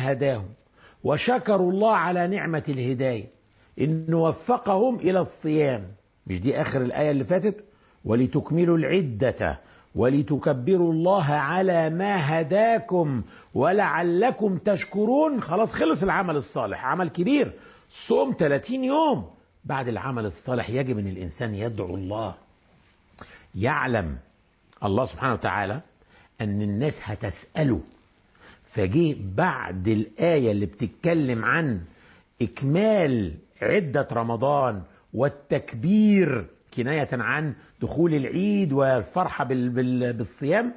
ما هداهم وشكروا الله على نعمة الهداية إن وفقهم إلى الصيام مش دي آخر الآية اللي فاتت ولتكملوا العدة ولتكبروا الله على ما هداكم ولعلكم تشكرون خلاص خلص العمل الصالح عمل كبير صوم 30 يوم بعد العمل الصالح يجب ان الانسان يدعو الله يعلم الله سبحانه وتعالى ان الناس هتساله فجه بعد الايه اللي بتتكلم عن اكمال عده رمضان والتكبير كنايه عن دخول العيد والفرحه بال- بال- بالصيام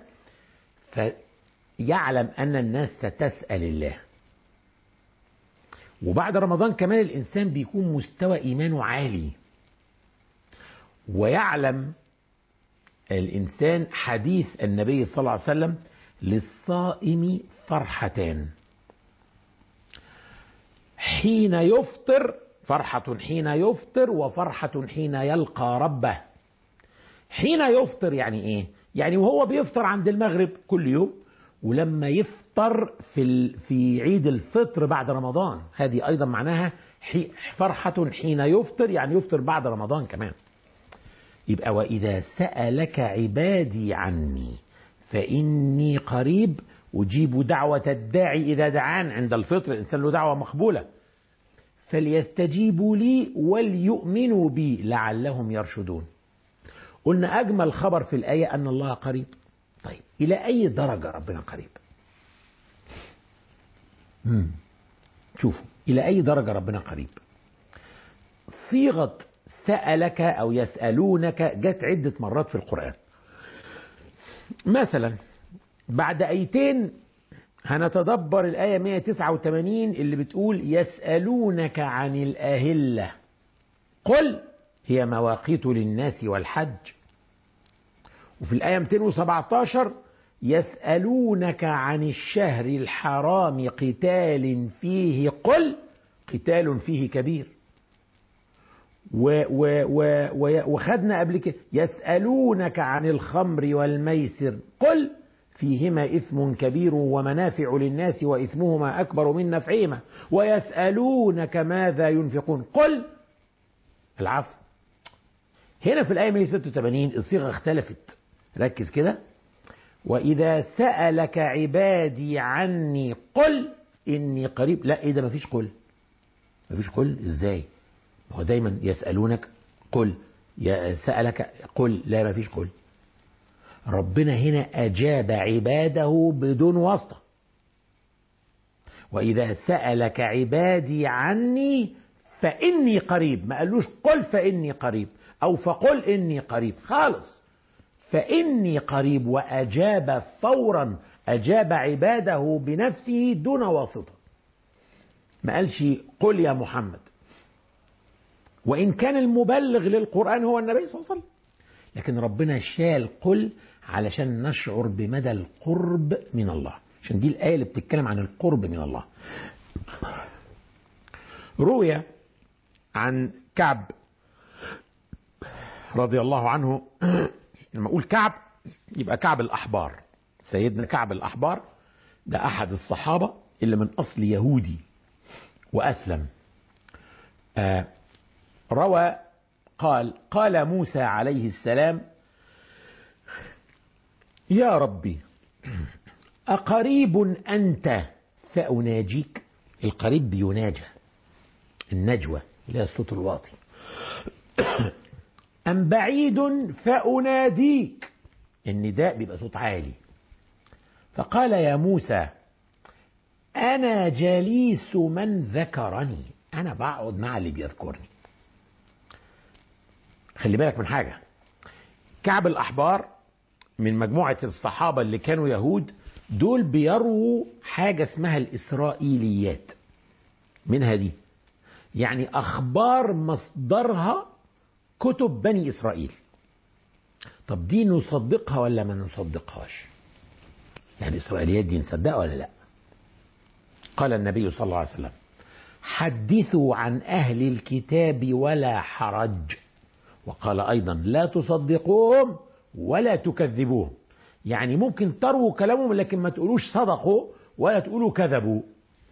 فيعلم ان الناس ستسال الله وبعد رمضان كمان الانسان بيكون مستوى ايمانه عالي ويعلم الانسان حديث النبي صلى الله عليه وسلم للصائم فرحتان حين يفطر فرحة حين يفطر وفرحة حين يلقى ربه حين يفطر يعني ايه يعني وهو بيفطر عند المغرب كل يوم ولما يفطر في ال- في عيد الفطر بعد رمضان هذه ايضا معناها حي- فرحة حين يفطر يعني يفطر بعد رمضان كمان يبقى واذا سألك عبادي عني فاني قريب اجيب دعوة الداعي اذا دعان عند الفطر الانسان له دعوة مقبولة فليستجيبوا لي وليؤمنوا بي لعلهم يرشدون قلنا اجمل خبر في الايه ان الله قريب طيب الى اي درجه ربنا قريب مم. شوفوا الى اي درجه ربنا قريب صيغه سالك او يسالونك جت عده مرات في القران مثلا بعد ايتين هنتدبر الآية 189 اللي بتقول يسألونك عن الأهلة قل هي مواقيت للناس والحج وفي الآية 217 يسألونك عن الشهر الحرام قتال فيه قل قتال فيه كبير و و و و وخدنا قبل كده يسألونك عن الخمر والميسر قل فيهما إثم كبير ومنافع للناس وإثمهما أكبر من نفعهما ويسألونك ماذا ينفقون قل العفو هنا في الآية 186 الصيغة اختلفت ركز كده وإذا سألك عبادي عني قل إني قريب لا إيه ده مفيش قل مفيش قل إزاي هو دايما يسألونك قل يا سألك قل لا مفيش قل ربنا هنا أجاب عباده بدون واسطة وإذا سألك عبادي عني فإني قريب ما قالوش قل فإني قريب أو فقل إني قريب خالص فإني قريب وأجاب فورا أجاب عباده بنفسه دون واسطة ما قالش قل يا محمد وإن كان المبلغ للقرآن هو النبي صلى الله عليه وسلم لكن ربنا شال قل علشان نشعر بمدى القرب من الله عشان دي الآية اللي بتتكلم عن القرب من الله روي عن كعب رضي الله عنه لما أقول كعب يبقى كعب الأحبار سيدنا كعب الأحبار ده أحد الصحابة اللي من أصل يهودي وأسلم آه روى قال قال موسى عليه السلام يا ربي أقريب أنت فأناجيك القريب بيناجى النجوى اللي هي الصوت الواطي أم بعيد فأناديك النداء بيبقى صوت عالي فقال يا موسى أنا جليس من ذكرني أنا بقعد مع اللي بيذكرني خلي بالك من حاجة كعب الأحبار من مجموعة الصحابة اللي كانوا يهود دول بيرووا حاجة اسمها الإسرائيليات منها دي يعني أخبار مصدرها كتب بني إسرائيل طب دي نصدقها ولا ما نصدقهاش يعني الإسرائيليات دي نصدقها ولا لا قال النبي صلى الله عليه وسلم حدثوا عن أهل الكتاب ولا حرج وقال أيضا لا تصدقوهم ولا تكذبوهم يعني ممكن تروا كلامهم لكن ما تقولوش صدقوا ولا تقولوا كذبوا